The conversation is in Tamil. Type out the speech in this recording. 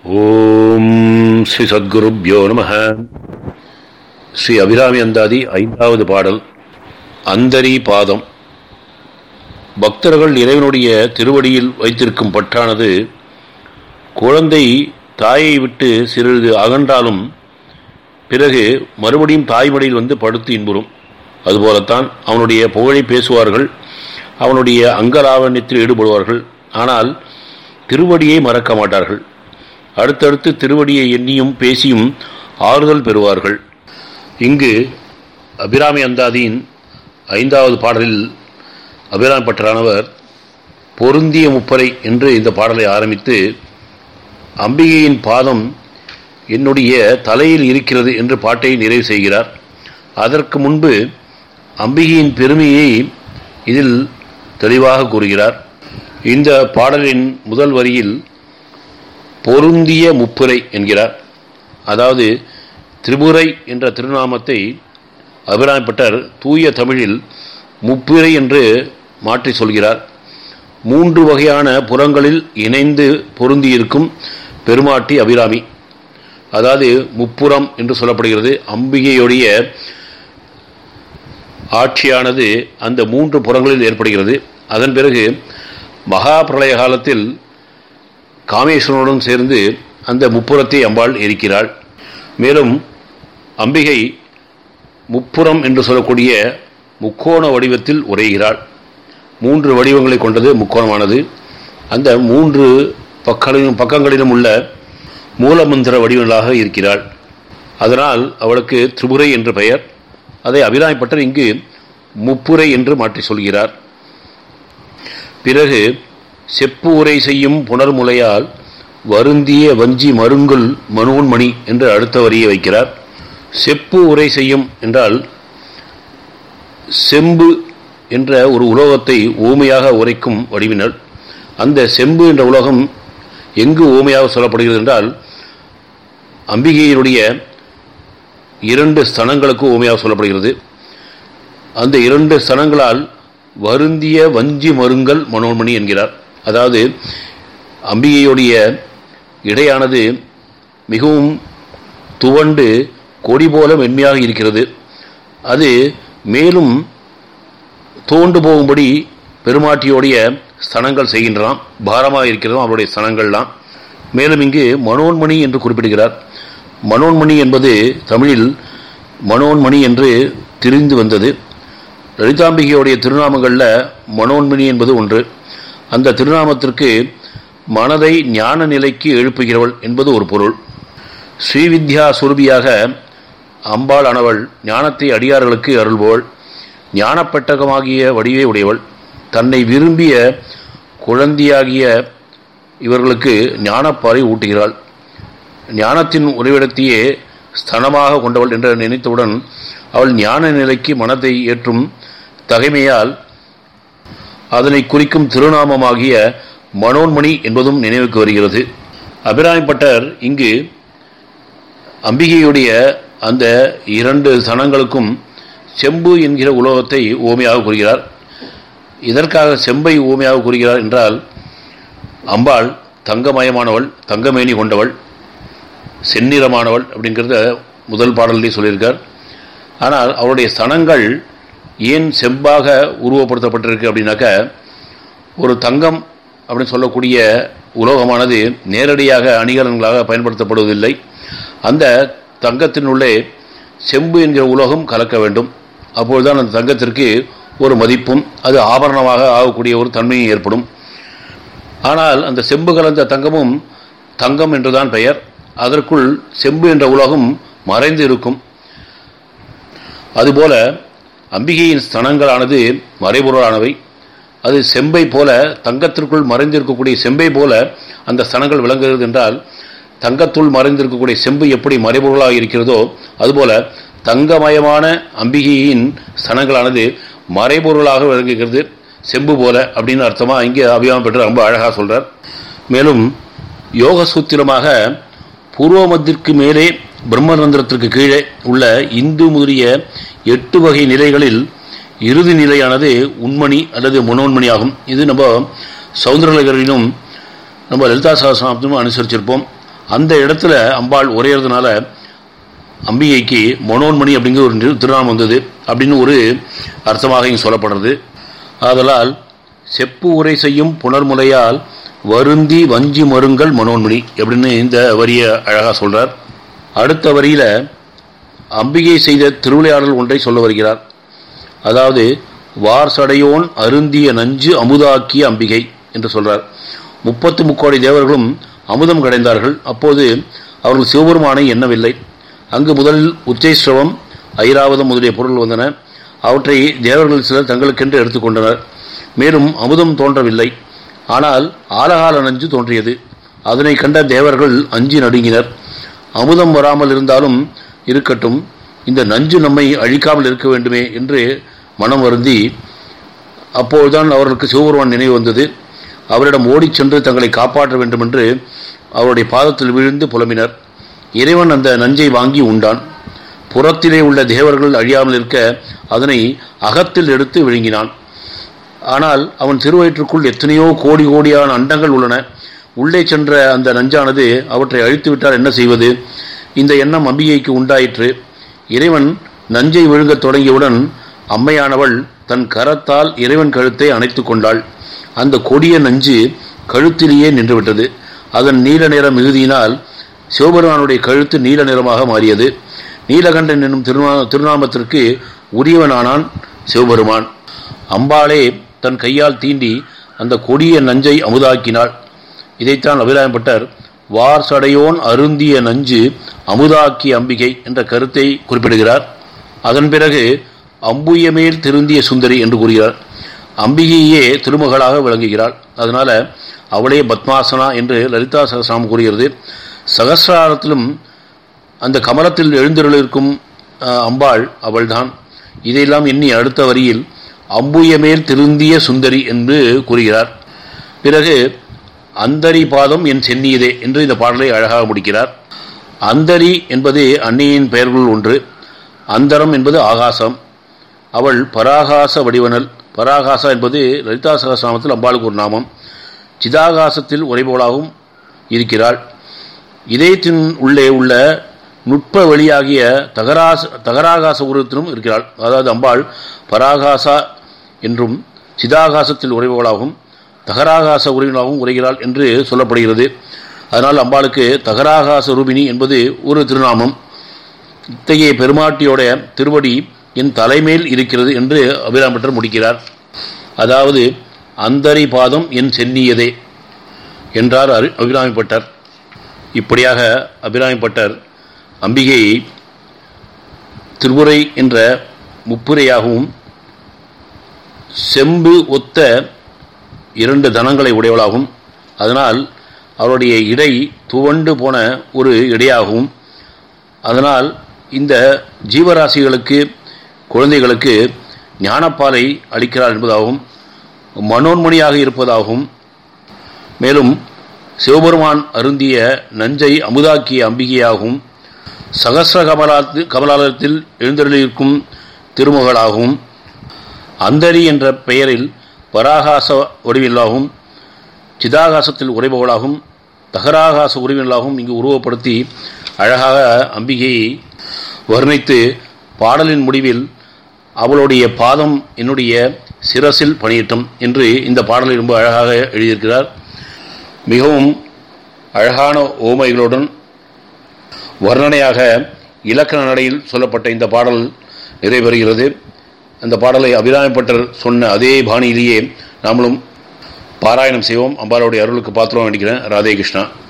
ஓம் ஸ்ரீ சத்குருப்யோ நம ஸ்ரீ அபிராமி அந்தாதி ஐந்தாவது பாடல் அந்தரி பாதம் பக்தர்கள் இறைவனுடைய திருவடியில் வைத்திருக்கும் பற்றானது குழந்தை தாயை விட்டு சிறிது அகன்றாலும் பிறகு மறுபடியும் தாய்மடியில் வந்து படுத்து இன்புறும் அதுபோலத்தான் அவனுடைய புகழை பேசுவார்கள் அவனுடைய அங்கலாவண்யத்தில் ஈடுபடுவார்கள் ஆனால் திருவடியை மறக்க மாட்டார்கள் அடுத்தடுத்து திருவடியை எண்ணியும் பேசியும் ஆறுதல் பெறுவார்கள் இங்கு அபிராமி அந்தாதியின் ஐந்தாவது பாடலில் அபிராமி பட்டரானவர் பொருந்திய முப்பரை என்று இந்த பாடலை ஆரம்பித்து அம்பிகையின் பாதம் என்னுடைய தலையில் இருக்கிறது என்று பாட்டை நிறைவு செய்கிறார் அதற்கு முன்பு அம்பிகையின் பெருமையை இதில் தெளிவாக கூறுகிறார் இந்த பாடலின் முதல் வரியில் பொருந்திய முப்புரை என்கிறார் அதாவது திரிபுரை என்ற திருநாமத்தை அபிராமிப்பட்டர் தூய தமிழில் முப்பிரை என்று மாற்றி சொல்கிறார் மூன்று வகையான புறங்களில் இணைந்து பொருந்தியிருக்கும் பெருமாட்டி அபிராமி அதாவது முப்புறம் என்று சொல்லப்படுகிறது அம்பிகையுடைய ஆட்சியானது அந்த மூன்று புறங்களில் ஏற்படுகிறது அதன் பிறகு மகா பிரளய காலத்தில் காமேஸ்வரனுடன் சேர்ந்து அந்த முப்புறத்தை அம்பாள் இருக்கிறாள் மேலும் அம்பிகை முப்புறம் என்று சொல்லக்கூடிய முக்கோண வடிவத்தில் உரைகிறாள் மூன்று வடிவங்களை கொண்டது முக்கோணமானது அந்த மூன்று பக்கங்களிலும் பக்கங்களிலும் உள்ள மூலமந்திர வடிவங்களாக இருக்கிறாள் அதனால் அவளுக்கு திரிபுரை என்று பெயர் அதை அபிராமிப்பட்டர் இங்கு முப்புரை என்று மாற்றி சொல்கிறார் பிறகு செப்பு உரை செய்யும் புனர்முலையால் வருந்திய வஞ்சி மருங்குல் மனோன்மணி என்று அடுத்த வரியை வைக்கிறார் செப்பு உரை செய்யும் என்றால் செம்பு என்ற ஒரு உலோகத்தை ஊமையாக உரைக்கும் வடிவினர் அந்த செம்பு என்ற உலகம் எங்கு ஊமையாக சொல்லப்படுகிறது என்றால் அம்பிகையினுடைய இரண்டு ஸ்தனங்களுக்கு ஊமையாக சொல்லப்படுகிறது அந்த இரண்டு ஸ்தனங்களால் வருந்திய வஞ்சி மருங்கல் மனோன்மணி என்கிறார் அதாவது அம்பிகையுடைய இடையானது மிகவும் துவண்டு கொடி போல மென்மையாக இருக்கிறது அது மேலும் தோண்டு போகும்படி பெருமாட்டியோடைய ஸ்தனங்கள் செய்கின்றான் பாரமாக இருக்கிறதும் அவருடைய ஸ்தனங்கள்லாம் மேலும் இங்கு மனோன்மணி என்று குறிப்பிடுகிறார் மனோன்மணி என்பது தமிழில் மனோன்மணி என்று திரிந்து வந்தது லலிதாம்பிகையுடைய திருநாமங்களில் மனோன்மணி என்பது ஒன்று அந்த திருநாமத்திற்கு மனதை ஞான நிலைக்கு எழுப்புகிறவள் என்பது ஒரு பொருள் ஸ்ரீவித்யா சுரபியாக அம்பாள் ஆனவள் ஞானத்தை அடியார்களுக்கு அருள்பவள் ஞானப்பெட்டகமாகிய வடிவே உடையவள் தன்னை விரும்பிய குழந்தையாகிய இவர்களுக்கு ஞானப்பாறை ஊட்டுகிறாள் ஞானத்தின் உறைவிடத்தையே ஸ்தனமாக கொண்டவள் என்று நினைத்தவுடன் அவள் ஞான நிலைக்கு மனத்தை ஏற்றும் தகைமையால் அதனை குறிக்கும் திருநாமமாகிய மனோன்மணி என்பதும் நினைவுக்கு வருகிறது அபிராமிப்பட்டர் இங்கு அம்பிகையுடைய அந்த இரண்டு சனங்களுக்கும் செம்பு என்கிற உலோகத்தை ஓமையாக கூறுகிறார் இதற்காக செம்பை ஓமையாக கூறுகிறார் என்றால் அம்பாள் தங்கமயமானவள் தங்கமேனி கொண்டவள் செந்நிறமானவள் அப்படிங்கிறத முதல் பாடலே சொல்லியிருக்கார் ஆனால் அவருடைய சனங்கள் ஏன் செம்பாக உருவப்படுத்தப்பட்டிருக்கு அப்படின்னாக்க ஒரு தங்கம் அப்படின்னு சொல்லக்கூடிய உலோகமானது நேரடியாக அணிகலன்களாக பயன்படுத்தப்படுவதில்லை அந்த தங்கத்தினுள்ளே செம்பு என்கிற உலோகம் கலக்க வேண்டும் அப்பொழுதுதான் அந்த தங்கத்திற்கு ஒரு மதிப்பும் அது ஆபரணமாக ஆகக்கூடிய ஒரு தன்மையும் ஏற்படும் ஆனால் அந்த செம்பு கலந்த தங்கமும் தங்கம் என்றுதான் பெயர் அதற்குள் செம்பு என்ற உலகம் மறைந்து இருக்கும் அதுபோல அம்பிகையின் ஸ்தனங்களானது மறைபொருளானவை அது செம்பை போல தங்கத்திற்குள் மறைந்திருக்கக்கூடிய செம்பை போல அந்த ஸ்தனங்கள் விளங்குகிறது என்றால் தங்கத்துள் மறைந்திருக்கக்கூடிய செம்பு எப்படி மறைபொருளாக இருக்கிறதோ அதுபோல தங்கமயமான அம்பிகையின் ஸ்தனங்களானது மறைபொருளாக விளங்குகிறது செம்பு போல அப்படின்னு அர்த்தமா இங்கே அபியாமம் பெற்று ரொம்ப அழகாக சொல்றார் மேலும் யோக சூத்திரமாக பூர்வமத்திற்கு மேலே பிரம்மரந்திரத்திற்கு கீழே உள்ள இந்து முதலிய எட்டு வகை நிலைகளில் இறுதி நிலையானது உண்மணி அல்லது மனோன்மணி ஆகும் இது நம்ம சௌந்தரலகரிலும் நம்ம லலிதா சகசிரநாமத்திலும் அனுசரிச்சிருப்போம் அந்த இடத்துல அம்பாள் உரையிறதுனால அம்பிகைக்கு மனோன்மணி அப்படிங்கிற ஒரு திரு- திருநாமம் வந்தது அப்படின்னு ஒரு அர்த்தமாக இங்கே சொல்லப்படுறது ஆதலால் செப்பு உரை செய்யும் புனர்முலையால் வருந்தி வஞ்சி மருங்கள் மனோன்மணி அப்படின்னு இந்த வரியை அழகாக சொல்றார் அடுத்த வரியில அம்பிகை செய்த திருவிளையாடல் ஒன்றை சொல்ல வருகிறார் அதாவது வார்சடையோன் அருந்திய நஞ்சு அமுதாக்கிய அம்பிகை என்று சொல்றார் முப்பத்து முக்கோடி தேவர்களும் அமுதம் கடைந்தார்கள் அப்போது அவர்கள் சிவபெருமானை எண்ணவில்லை அங்கு முதலில் உச்சைஸ்ரவம் ஐராவதம் முதலிய பொருள் வந்தன அவற்றை தேவர்கள் சிலர் தங்களுக்கென்று எடுத்துக்கொண்டனர் மேலும் அமுதம் தோன்றவில்லை ஆனால் ஆலகால நஞ்சு தோன்றியது அதனை கண்ட தேவர்கள் அஞ்சி நடுங்கினர் அமுதம் வராமல் இருந்தாலும் இருக்கட்டும் இந்த நஞ்சு நம்மை அழிக்காமல் இருக்க வேண்டுமே என்று மனம் வருந்தி அப்போதுதான் அவர்களுக்கு சிவபெருமான் நினைவு வந்தது அவரிடம் ஓடிச் சென்று தங்களை காப்பாற்ற வேண்டும் என்று அவருடைய பாதத்தில் விழுந்து புலம்பினர் இறைவன் அந்த நஞ்சை வாங்கி உண்டான் புறத்திலே உள்ள தேவர்கள் அழியாமல் இருக்க அதனை அகத்தில் எடுத்து விழுங்கினான் ஆனால் அவன் திருவயிற்றுக்குள் எத்தனையோ கோடி கோடியான அண்டங்கள் உள்ளன உள்ளே சென்ற அந்த நஞ்சானது அவற்றை அழித்து விட்டால் என்ன செய்வது இந்த எண்ணம் அம்பிகைக்கு உண்டாயிற்று இறைவன் நஞ்சை விழுங்கத் தொடங்கியவுடன் அம்மையானவள் தன் கரத்தால் இறைவன் கழுத்தை அணைத்துக் கொண்டாள் அந்த கொடிய நஞ்சு கழுத்திலேயே நின்றுவிட்டது அதன் நீல நிற மிகுதியினால் சிவபெருமானுடைய கழுத்து நீல நிறமாக மாறியது நீலகண்டன் என்னும் திருநா திருநாமத்திற்கு உரியவனானான் சிவபெருமான் அம்பாளே தன் கையால் தீண்டி அந்த கொடிய நஞ்சை அமுதாக்கினாள் இதைத்தான் அபிராயப்பட்டர் வார் சடையோன் அருந்திய நஞ்சு அமுதாக்கிய அம்பிகை என்ற கருத்தை குறிப்பிடுகிறார் அதன் பிறகு அம்புயமேல் திருந்திய சுந்தரி என்று கூறுகிறார் அம்பிகையே திருமகளாக விளங்குகிறாள் அதனால அவளே பத்மாசனா என்று லலிதா சகசிராமம் கூறுகிறது சகசிராரத்திலும் அந்த கமலத்தில் எழுந்தருளிருக்கும் அஹ், அம்பாள் அவள்தான் இதையெல்லாம் எண்ணி அடுத்த வரியில் அம்புயமேல் திருந்திய சுந்தரி என்று கூறுகிறார் பிறகு அந்தரி பாதம் என் சென்னியதே என்று இந்த பாடலை அழகாக முடிக்கிறார் அந்தரி என்பது அன்னியின் பெயர்களுள் ஒன்று அந்தரம் என்பது ஆகாசம் அவள் பராகாச வடிவனல் பராகாசா என்பது லலிதா சகசிராமத்தில் அம்பாளுக்கு ஒரு நாமம் சிதாகாசத்தில் உரைபோலாகவும் இருக்கிறாள் இதயத்தின் உள்ளே உள்ள நுட்ப வெளியாகிய தகராச தகராகாச உருவத்திலும் இருக்கிறாள் அதாவது அம்பாள் பராகாசா என்றும் சிதாகாசத்தில் உரைபவளாகவும் தகராகாச உருவினாகவும் உரைகிறாள் என்று சொல்லப்படுகிறது அதனால் அம்பாளுக்கு தகராகாச ரூபினி என்பது ஒரு திருநாமம் இத்தகைய பெருமாட்டியோட திருவடி என் தலைமேல் இருக்கிறது என்று அபிராமட்டர் முடிக்கிறார் அதாவது அந்தரி பாதம் என் சென்னியதே என்றார் அரு அபிராமிப்பட்டர் இப்படியாக அபிராமிப்பட்டர் அம்பிகையை திருவுரை என்ற முப்புரையாகவும் செம்பு ஒத்த இரண்டு தனங்களை உடையவளாகும் அதனால் அவருடைய இடை துவண்டு போன ஒரு இடையாகவும் அதனால் இந்த ஜீவராசிகளுக்கு குழந்தைகளுக்கு ஞானப்பாலை அளிக்கிறார் என்பதாகவும் மனோன்மணியாக இருப்பதாகவும் மேலும் சிவபெருமான் அருந்திய நஞ்சை அமுதாக்கிய அம்பிகையாகவும் சகசிர கமலா கமலாலயத்தில் எழுந்தருளியிருக்கும் திருமகளாகவும் அந்தரி என்ற பெயரில் பராகாச வடிவிலாகவும் சிதாகாசத்தில் உரைபவளாகவும் தகராகாச உருவினலாகவும் இங்கு உருவப்படுத்தி அழகாக அம்பிகையை வர்ணித்து பாடலின் முடிவில் அவளுடைய பாதம் என்னுடைய சிரசில் பணியட்டும் என்று இந்த பாடலை ரொம்ப அழகாக எழுதியிருக்கிறார் மிகவும் அழகான ஓமைகளுடன் வர்ணனையாக இலக்கண நடையில் சொல்லப்பட்ட இந்த பாடல் நிறைவேறுகிறது அந்த பாடலை அபிராமப்பட்டர் சொன்ன அதே பாணியிலேயே நாமளும் பாராயணம் செய்வோம் அம்பாளுடைய அருளுக்கு பாத்திரம் வேண்டிக்கிறேன் ராதே கிருஷ்ணா